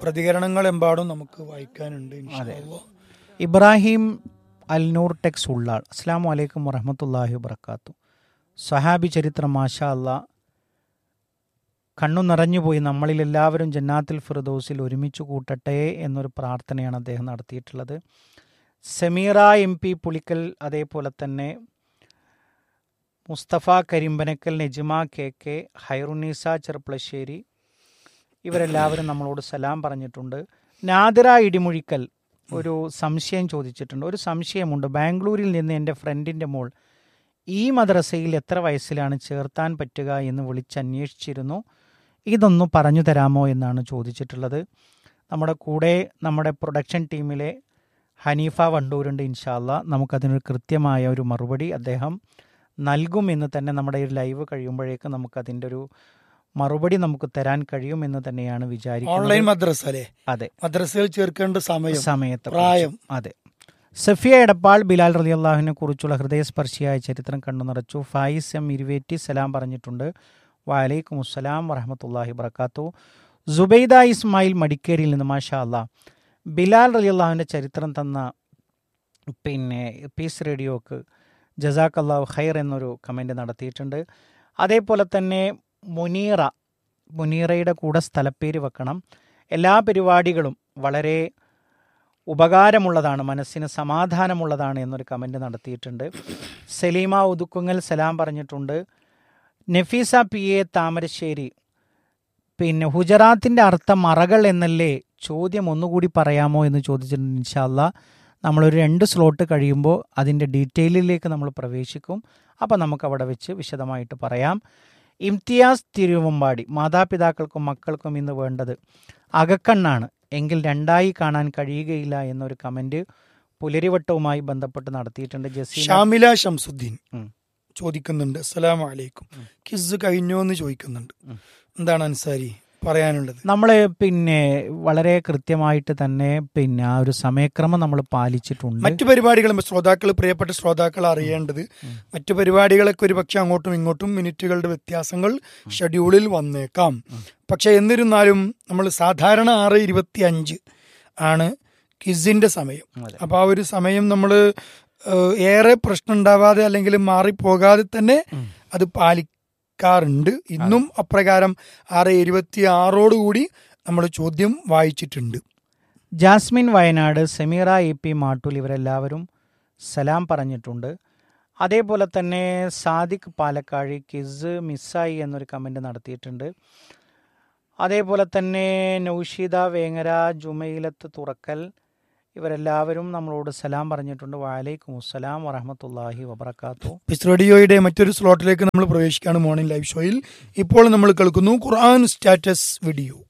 പ്രതികരണങ്ങൾ എമ്പാടും നമുക്ക് വായിക്കാനുണ്ട് ഇൻഷാ അല്ലാ. ഇബ്രാഹിം അൽനൂർ ടെക്സ് ഉള്ളാൾ അസ്സാം വലൈക്കും വറഹമത്തല്ലാഹി വബർക്കാത്തു സഹാബി ചരിത്രം മാഷാ അല്ലാ കണ്ണു നിറഞ്ഞുപോയി നമ്മളിൽ എല്ലാവരും ജന്നാത്തിൽ ഫിർദോസിൽ ഒരുമിച്ച് കൂട്ടട്ടെ എന്നൊരു പ്രാർത്ഥനയാണ് അദ്ദേഹം നടത്തിയിട്ടുള്ളത് സമീറ എം പി പുളിക്കൽ അതേപോലെ തന്നെ മുസ്തഫ കരിമ്പനക്കൽ നെജിമ കെ കെ ഹൈറുനീസ ചെറുപ്പളശ്ശേരി ഇവരെല്ലാവരും നമ്മളോട് സലാം പറഞ്ഞിട്ടുണ്ട് നാദിറ ഇടിമുഴിക്കൽ ഒരു സംശയം ചോദിച്ചിട്ടുണ്ട് ഒരു സംശയമുണ്ട് ബാംഗ്ലൂരിൽ നിന്ന് എൻ്റെ ഫ്രണ്ടിൻ്റെ മോൾ ഈ മദ്രസയിൽ എത്ര വയസ്സിലാണ് ചേർത്താൻ പറ്റുക എന്ന് വിളിച്ചന്വേഷിച്ചിരുന്നു ഇതൊന്ന് പറഞ്ഞു തരാമോ എന്നാണ് ചോദിച്ചിട്ടുള്ളത് നമ്മുടെ കൂടെ നമ്മുടെ പ്രൊഡക്ഷൻ ടീമിലെ ഹനീഫ വണ്ടൂരുണ്ട് ഇൻഷാല്ല നമുക്കതിനൊരു കൃത്യമായ ഒരു മറുപടി അദ്ദേഹം നൽകും എന്ന് തന്നെ നമ്മുടെ ഈ ലൈവ് കഴിയുമ്പോഴേക്ക് നമുക്കതിൻ്റെ ഒരു മറുപടി നമുക്ക് തരാൻ കഴിയുമെന്ന് തന്നെയാണ് ഓൺലൈൻ വിചാരിക്കുന്നത് മദ്രസ അല്ലേ അതെ മദ്രസയിൽ ചേർക്കേണ്ട സമയം സമയത്ത് പ്രായം. അതെ സഫിയ എടപ്പാൾ ബിലാൽ റലി അള്ളാഹുവിനെ കുറിച്ചുള്ള ഹൃദയസ്പർശിയായ ചരിത്രം കണ്ടു നിറച്ചു ഫായിസ് എം ഇരുവേറ്റി സലാം പറഞ്ഞിട്ടുണ്ട് വലൈക്കും അസ്സലാം വറഹമത്തല്ലാഹി വർക്കാത്തു സുബൈദ ഇസ്മായിൽ മടിക്കേരിയിൽ നിന്ന് മാഷാ അല്ലാ ബിലാൽ റലി അള്ളാഹുവിൻ്റെ ചരിത്രം തന്ന പിന്നെ പീസ് റേഡിയോക്ക് ജസാഖ് അള്ളാഹു ഖൈർ എന്നൊരു കമൻറ്റ് നടത്തിയിട്ടുണ്ട് അതേപോലെ തന്നെ മുനീറ മുനീറയുടെ കൂടെ സ്ഥലപ്പേര് വെക്കണം എല്ലാ പരിപാടികളും വളരെ ഉപകാരമുള്ളതാണ് മനസ്സിന് സമാധാനമുള്ളതാണ് എന്നൊരു കമൻറ്റ് നടത്തിയിട്ടുണ്ട് സലീമ ഉദുക്കുങ്ങൽ സലാം പറഞ്ഞിട്ടുണ്ട് നഫീസ പി എ താമരശ്ശേരി പിന്നെ ഹുജറാത്തിൻ്റെ അർത്ഥം മറകൾ എന്നല്ലേ ചോദ്യം ഒന്നുകൂടി പറയാമോ എന്ന് ചോദിച്ചിട്ടുണ്ട് ഇൻഷാല്ല നമ്മളൊരു രണ്ട് സ്ലോട്ട് കഴിയുമ്പോൾ അതിൻ്റെ ഡീറ്റെയിലിലേക്ക് നമ്മൾ പ്രവേശിക്കും അപ്പോൾ നമുക്ക് അവിടെ വെച്ച് വിശദമായിട്ട് പറയാം ഇംതിയാസ് തിരുവമ്പാടി മാതാപിതാക്കൾക്കും മക്കൾക്കും ഇന്ന് വേണ്ടത് അകക്കണ്ണാണ് എങ്കിൽ രണ്ടായി കാണാൻ കഴിയുകയില്ല എന്നൊരു കമൻറ്റ് പുലരിവട്ടവുമായി ബന്ധപ്പെട്ട് നടത്തിയിട്ടുണ്ട് ജസീന ഷാമില ഷംസുദ്ദീൻ ഉം. ചോദിക്കുന്നുണ്ട് അസ്സലാമു അലൈക്കും കിസ് കഴിഞ്ഞോ എന്ന് ചോദിക്കുന്നുണ്ട് ഉം. എന്താണ് അൻസാരി പറയാനുള്ളത് നമ്മൾ പിന്നെ വളരെ കൃത്യമായിട്ട് തന്നെ പിന്നെ ആ ഒരു സമയക്രമം നമ്മൾ പാലിച്ചിട്ടുണ്ട് മറ്റു പരിപാടികളും ശ്രോതാക്കൾ പ്രിയപ്പെട്ട ശ്രോതാക്കൾ അറിയേണ്ടത് മറ്റു പരിപാടികളൊക്കെ ഒരു പക്ഷെ അങ്ങോട്ടും ഇങ്ങോട്ടും മിനിറ്റുകളുടെ വ്യത്യാസങ്ങൾ ഷെഡ്യൂളിൽ വന്നേക്കാം പക്ഷെ എന്നിരുന്നാലും നമ്മൾ സാധാരണ ആറ് ഇരുപത്തി അഞ്ച് ആണ് കിസിന്റെ സമയം അതെ. അപ്പൊ ആ ഒരു സമയം നമ്മൾ ഏറെ പ്രശ്നം ഉണ്ടാവാതെ അല്ലെങ്കിൽ മാറിപ്പോകാതെ തന്നെ അത് പാലിക്കാറുണ്ട് ഇന്നും അപ്രകാരം ആറ് ഇരുപത്തി ആറോടുകൂടി നമ്മൾ ചോദ്യം വായിച്ചിട്ടുണ്ട് ജാസ്മിൻ വയനാട് സെമീറ എ പി മാട്ടൂൽ ഇവരെല്ലാവരും സലാം പറഞ്ഞിട്ടുണ്ട് അതേപോലെ തന്നെ സാദിഖ് പാലക്കാഴി കിസ് മിസ്സായി എന്നൊരു കമൻറ്റ് നടത്തിയിട്ടുണ്ട് അതേപോലെ തന്നെ നൗഷീദ വേങ്ങര ജുമയിലത്ത് തുറക്കൽ ഇവരെല്ലാവരും നമ്മളോട് സലാം പറഞ്ഞിട്ടുണ്ട് വാലൈക്കും അസ്സലാം വറഹമത്തല്ലാഹി വബർക്കാത്തു പിസ് റേഡിയോയുടെ മറ്റൊരു സ്ലോട്ടിലേക്ക് നമ്മൾ പ്രവേശിക്കുകയാണ് മോർണിംഗ് ലൈവ് ഷോയിൽ ഇപ്പോൾ നമ്മൾ കേൾക്കുന്നു ഖുർആൻ സ്റ്റാറ്റസ് വീഡിയോ